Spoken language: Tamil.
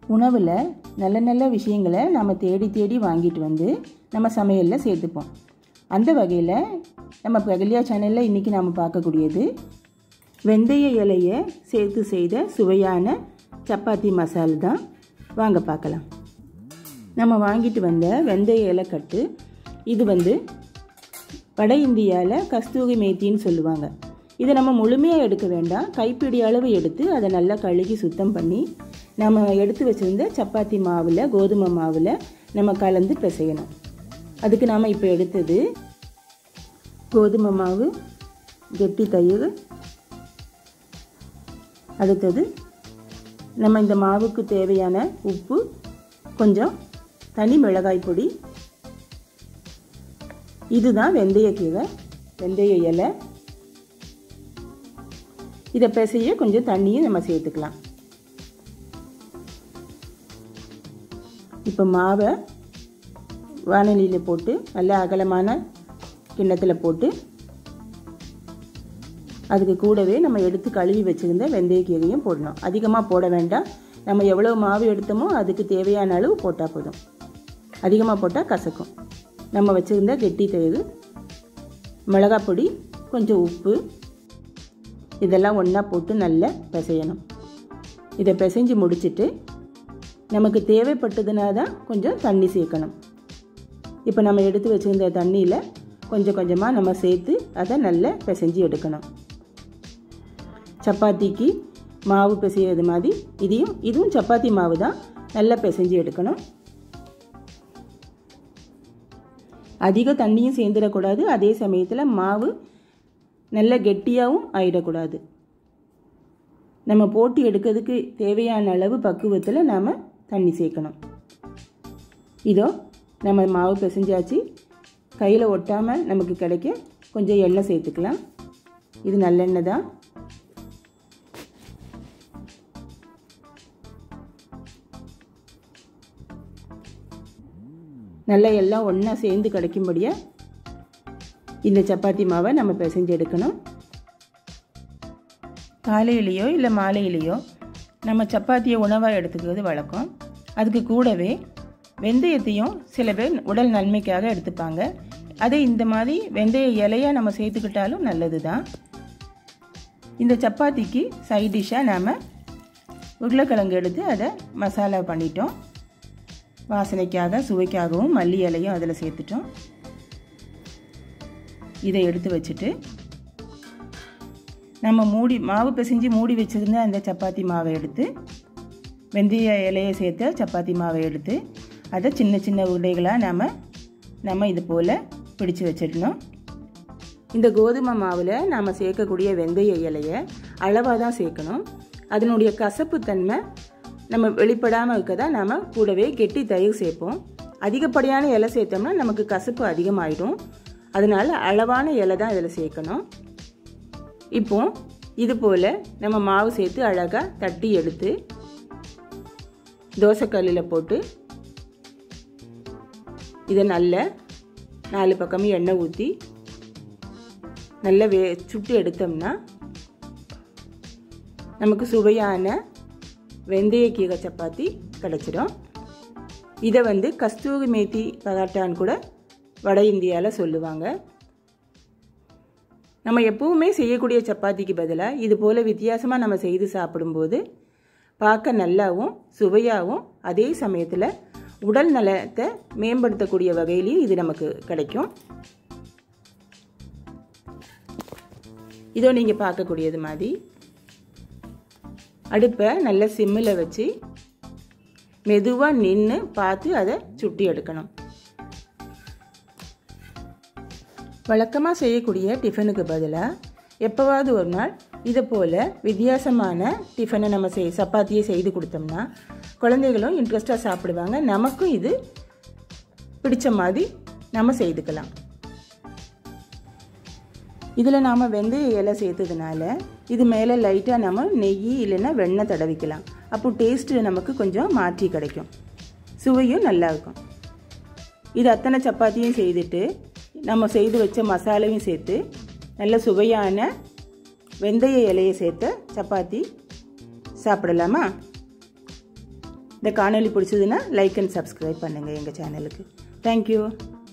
உணவில் நல்ல நல்ல விஷயங்களை நம்ம தேடி தேடி வாங்கிட்டு வந்து நம்ம சமையலில் சேர்த்துப்போம் அந்த வகையில் நம்ம பகலியா சேனலில் இன்றைக்கி நாம் பார்க்கக்கூடியது வெந்தய இலையை சேர்த்து செய்த சுவையான சப்பாத்தி மசால் தான் வாங்க பார்க்கலாம் நம்ம வாங்கிட்டு வந்த வெந்தய இலை கட்டு இது வந்து வட இந்தியாவில் கஸ்தூரி மேத்தின்னு சொல்லுவாங்க இதை நம்ம முழுமையாக எடுக்க வேண்டாம் கைப்பிடி அளவு எடுத்து அதை நல்லா கழுகி சுத்தம் பண்ணி நம்ம எடுத்து வச்சுருந்த சப்பாத்தி மாவில் கோதுமை மாவில் நம்ம கலந்து பிசையணும் அதுக்கு நாம் இப்போ எடுத்தது கோதுமை மாவு கெட்டி தயிர் அடுத்தது நம்ம இந்த மாவுக்கு தேவையான உப்பு கொஞ்சம் தனி மிளகாய் பொடி இதுதான் வெந்தயக்கீரை வெந்தய இலை இதை பிசைய கொஞ்சம் தண்ணியும் நம்ம சேர்த்துக்கலாம் இப்போ மாவை வானொலியில் போட்டு நல்ல அகலமான கிண்ணத்தில் போட்டு அதுக்கு கூடவே நம்ம எடுத்து கழுவி வச்சுருந்த வெந்தயக்கீரையும் போடணும் அதிகமாக போட வேண்டாம் நம்ம எவ்வளோ மாவு எடுத்தோமோ அதுக்கு தேவையான அளவு போட்டால் போதும் அதிகமாக போட்டால் கசக்கும் நம்ம வச்சுருந்த கெட்டி தயிர் மிளகாய் பொடி கொஞ்சம் உப்பு இதெல்லாம் ஒன்றா போட்டு நல்லா பிசையணும் இதை பிசைஞ்சு முடிச்சுட்டு நமக்கு தேவைப்பட்டதுனா தான் கொஞ்சம் தண்ணி சேர்க்கணும் இப்போ நம்ம எடுத்து வச்சுருந்த தண்ணியில் கொஞ்சம் கொஞ்சமாக நம்ம சேர்த்து அதை நல்லா பிசைஞ்சு எடுக்கணும் சப்பாத்திக்கு மாவு பிசையிறது மாதிரி இதையும் இதுவும் சப்பாத்தி மாவு தான் நல்லா பிசைஞ்சு எடுக்கணும் அதிக தண்ணியும் சேர்ந்துடக்கூடாது அதே சமயத்தில் மாவு நல்ல கெட்டியாகவும் ஆயிடக்கூடாது நம்ம போட்டு எடுக்கிறதுக்கு தேவையான அளவு பக்குவத்தில் நாம் தண்ணி சேர்க்கணும் இதோ நம்ம மாவு பிசைஞ்சாச்சு கையில் ஒட்டாமல் நமக்கு கிடைக்க கொஞ்சம் எண்ணெய் சேர்த்துக்கலாம் இது நல்லெண்ணெய் தான் நல்லா எல்லாம் ஒன்றா சேர்ந்து கிடைக்கும்படியாக இந்த சப்பாத்தி மாவை நம்ம பிசைஞ்சு எடுக்கணும் காலையிலையோ இல்லை மாலையிலையோ நம்ம சப்பாத்தியை உணவாக எடுத்துக்கிறது வழக்கம் அதுக்கு கூடவே வெந்தயத்தையும் சில பேர் உடல் நன்மைக்காக எடுத்துப்பாங்க அதே இந்த மாதிரி வெந்தய இலையாக நம்ம சேர்த்துக்கிட்டாலும் நல்லது தான் இந்த சப்பாத்திக்கு சைட் டிஷ்ஷாக நாம் உருளைக்கிழங்கு எடுத்து அதை மசாலா பண்ணிட்டோம் வாசனைக்காக சுவைக்காகவும் மல்லி இலையும் அதில் சேர்த்துட்டோம் இதை எடுத்து வச்சுட்டு நம்ம மூடி மாவு பிசைஞ்சு மூடி வச்சுருந்த அந்த சப்பாத்தி மாவை எடுத்து வெந்தய இலையை சேர்த்த சப்பாத்தி மாவை எடுத்து அதை சின்ன சின்ன உருளைகளாக நாம் நம்ம இது போல் பிடிச்சு வச்சிடணும் இந்த கோதுமை மாவில் நாம் சேர்க்கக்கூடிய வெந்தய இலையை அளவாக தான் சேர்க்கணும் அதனுடைய கசப்பு தன்மை நம்ம வெளிப்படாமல் இருக்க தான் நாம் கூடவே கெட்டி தயிர் சேர்ப்போம் அதிகப்படியான இலை சேர்த்தோம்னா நமக்கு கசப்பு அதிகமாகிடும் அதனால் அளவான இலை தான் இதில் சேர்க்கணும் இப்போ இது போல் நம்ம மாவு சேர்த்து அழகாக தட்டி எடுத்து தோசைக்கல்லில் போட்டு இதை நல்ல நாலு பக்கமும் எண்ணெய் ஊற்றி நல்லா வே சுட்டு எடுத்தோம்னா நமக்கு சுவையான வெந்தயக்கீரை சப்பாத்தி கிடச்சிடும் இதை வந்து கஸ்தூரி மேத்தி பராட்டான்னு கூட வட இந்தியாவில் சொல்லுவாங்க நம்ம எப்பவுமே செய்யக்கூடிய சப்பாத்திக்கு பதிலாக இது போல் வித்தியாசமாக நம்ம செய்து சாப்பிடும்போது பார்க்க நல்லாவும் சுவையாகவும் அதே சமயத்தில் உடல் நலத்தை மேம்படுத்தக்கூடிய வகையிலையும் இது நமக்கு கிடைக்கும் இதோ நீங்கள் பார்க்கக்கூடியது மாதிரி அடுப்பை நல்ல சிம்மில் வச்சு மெதுவாக நின்று பார்த்து அதை சுட்டி எடுக்கணும் வழக்கமாக செய்யக்கூடிய டிஃபனுக்கு பதிலாக எப்போவாவது ஒரு நாள் இதை போல் வித்தியாசமான டிஃபனை நம்ம செய் சப்பாத்தியை செய்து கொடுத்தோம்னா குழந்தைகளும் இன்ட்ரெஸ்டாக சாப்பிடுவாங்க நமக்கும் இது பிடிச்ச மாதிரி நம்ம செய்துக்கலாம் இதில் நாம் வெந்தய இலை சேர்த்ததுனால இது மேலே லைட்டாக நம்ம நெய் இல்லைன்னா வெண்ணெய் தடவிக்கலாம் அப்போ டேஸ்ட்டு நமக்கு கொஞ்சம் மாற்றி கிடைக்கும் சுவையும் நல்லாயிருக்கும் இது அத்தனை சப்பாத்தியும் செய்துட்டு நம்ம செய்து வச்ச மசாலையும் சேர்த்து நல்ல சுவையான வெந்தய இலையை சேர்த்த சப்பாத்தி சாப்பிடலாமா இந்த காணொலி பிடிச்சதுன்னா லைக் அண்ட் சப்ஸ்கிரைப் பண்ணுங்கள் எங்கள் சேனலுக்கு தேங்க்யூ